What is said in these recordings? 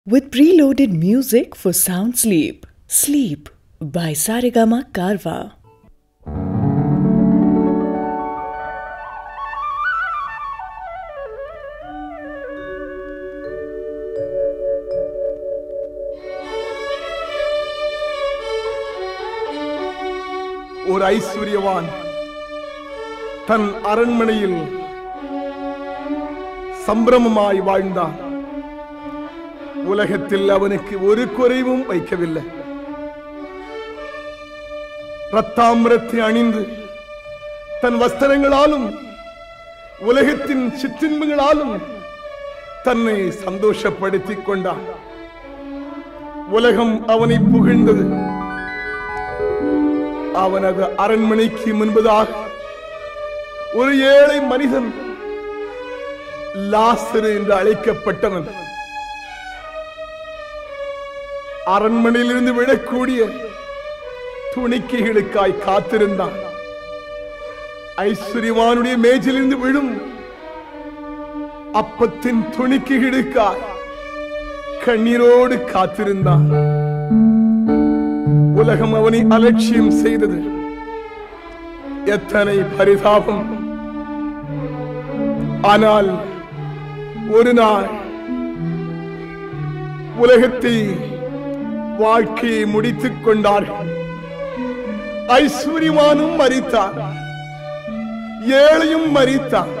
with preloaded music for sound sleep. Sleep by Sarigama Karwa. ஒரு ஐஸ்வர்யவான் தன் அரண்மனையில் சம்பிரமமாய் வாழ்ந்தான் உலகத்தில் அவனுக்கு ஒரு குறைவும் வைக்கவில்லை ரத்தாமிரத்தை அணிந்து தன் வஸ்திரங்களாலும் உலகத்தின் சிற்றின்பங்களாலும் தன்னை சந்தோஷப்படுத்திக் கொண்டான் உலகம் அவனை புகழ்ந்தது அவனது அரண்மனைக்கு முன்பதாக ஒரு ஏழை மனிதன் லாசரு என்று அழைக்கப்பட்டவன் அரண்மனையிலிருந்து விழக்கூடிய துணிக்கைகளுக்காய் காத்திருந்தான் ஐஸ்வர்யவானுடைய மேஜிலிருந்து விழும் அப்பத்தின் துணிக்கைகளுக்காய் கண்ணீரோடு காத்திருந்தான் உலகம் அவனை அலட்சியம் செய்தது எத்தனை பரிதாபம் ஆனால் ஒரு நாள் உலகத்தை வாழ்க்கையை முடித்துக் கொண்டார்கள் ஐஸ்வர்யமானும் மறித்தார் ஏழையும் மறித்தார்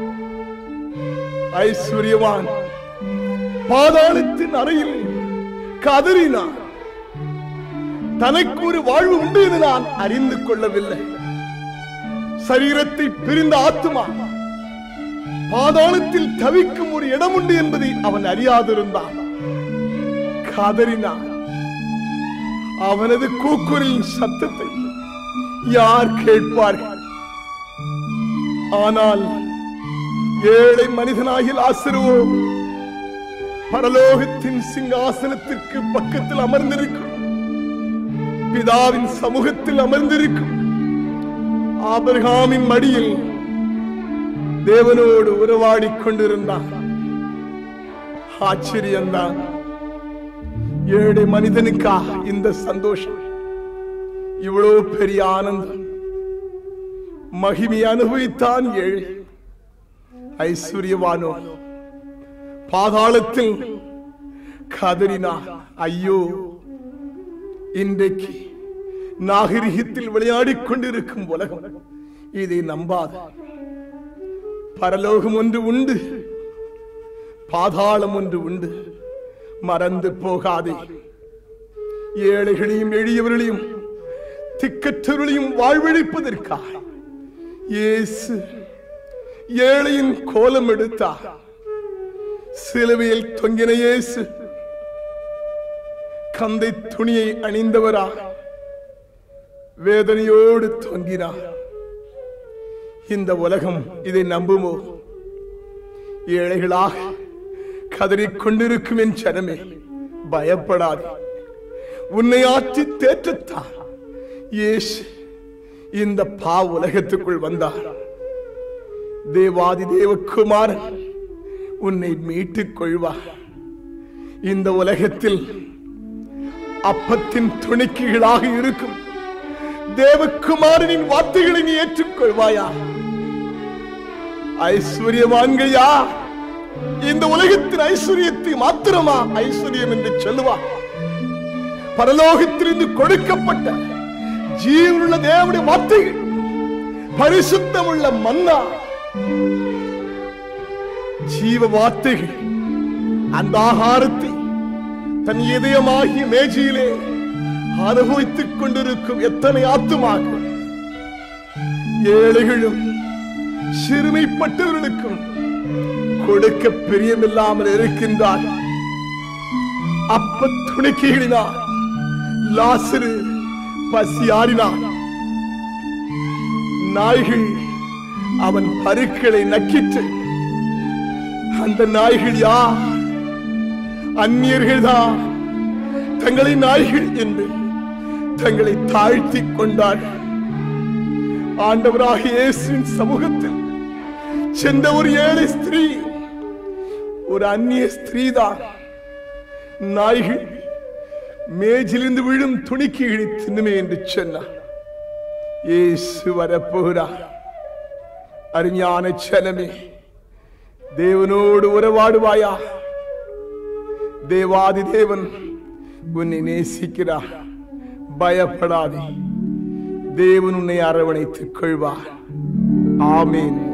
ஐஸ்வர்யவான் பாதாளத்தின் அறையில் கதறினான் தனக்கு ஒரு வாழ்வு உண்டு என்று நான் அறிந்து கொள்ளவில்லை சரீரத்தை பிரிந்த ஆத்மா பாதாளத்தில் தவிக்கும் ஒரு இடம் உண்டு என்பதை அவன் அறியாதிருந்தான் காதறினான் அவனது கூக்குரலின் சத்தத்தை யார் கேட்பார்கள் ஆனால் ஏழை மனிதனாகிய ஆசிருவோ பரலோகத்தின் சிங்காசனத்திற்கு பக்கத்தில் அமர்ந்திருக்கும் பிதாவின் சமூகத்தில் அமர்ந்திருக்கும் ஆபிரகாமின் மடியில் தேவனோடு உறவாடிக் கொண்டிருந்தான் ஆச்சரியம்தான் ஏழை மனிதனுக்கா இந்த சந்தோஷம் இவ்வளவு பெரிய ஆனந்தம் மகிமை அனுபவித்தான் ஏழை ஐஸ்வர்யவானோ பாதாளத்தில் கதறினான் ஐயோ இன்றைக்கு நாகரிகத்தில் விளையாடிக் கொண்டிருக்கும் உலகம் இதை நம்பாது பரலோகம் ஒன்று உண்டு பாதாளம் ஒன்று உண்டு மறந்து போகாதே ஏழைகளையும் எளியவர்களையும் திக்கற்றவர்களையும் வாழ்வழிப்பதற்காக இயேசு ஏழையின் கோலம் எடுத்தார் சிலுவையில் தொங்கின இயேசு கந்தை துணியை அணிந்தவரா வேதனையோடு தொங்கினார் இந்த உலகம் இதை நம்புமோ ஏழைகளாக கதறிக் கொண்டிருக்கும் என் சனமே பயப்படாதே உன்னை ஆற்றி தேற்றத்தான் இயேசு இந்த பா உலகத்துக்குள் வந்தார் தேவாதி தேவகுமாரன் உன்னை மீட்டுக் கொள்வார் இந்த உலகத்தில் அப்பத்தின் துணிக்கைகளாக இருக்கும் தேவகுமாரனின் வார்த்தைகளை நீ ஏற்றுக்கொள்வாயா ஐஸ்வர்யவான்கையா இந்த உலகத்தின் ஐஸ்வர்யத்தை மாத்திரமா ஐஸ்வர்யம் என்று சொல்லுவா பரலோகத்திலிருந்து கொடுக்கப்பட்ட ஜீவனுள்ள தேவனுடைய வார்த்தைகள் பரிசுத்தமுள்ள மன்னா ஜீவ வார்த்தைகள் அந்த ஆகாரத்தை தன் இதயமாகிய மேஜையிலே அனுபவித்துக் கொண்டிருக்கும் எத்தனை ஆத்துமாக ஏழைகளும் சிறுமைப்பட்டவர்களுக்கும் கொடுக்க பிரியமில்லாமல் இருக்கின்றார் அப்ப துணிக்கைகளினார் லாசரு பசியாறினார் நாய்கள் அவன் பருக்களை நக்கிட்டு அந்த நாய்கள் யார் அந்நியர்கள் தான் தங்களை நாய்கள் என்று தங்களை தாழ்த்திக் கொண்டார்கள் ஆண்டவராக இயேசுவின் சமூகத்தில் சென்ற ஒரு ஏழை ஸ்திரீ ஒரு அந்நிய ஸ்திரீதான் நாய்கள் மேஜிலிருந்து விழும் துணிக்கு இழி தின்னுமே என்று சொன்னார் இயேசு வரப்போகிறார் அறிஞான சனமே தேவனோடு உறவாடுவாயா தேவாதி தேவன் உன்னை நேசிக்கிறார் பயப்படாதே தேவன் உன்னை அரவணைத்துக் கொள்வார் ஆமேன்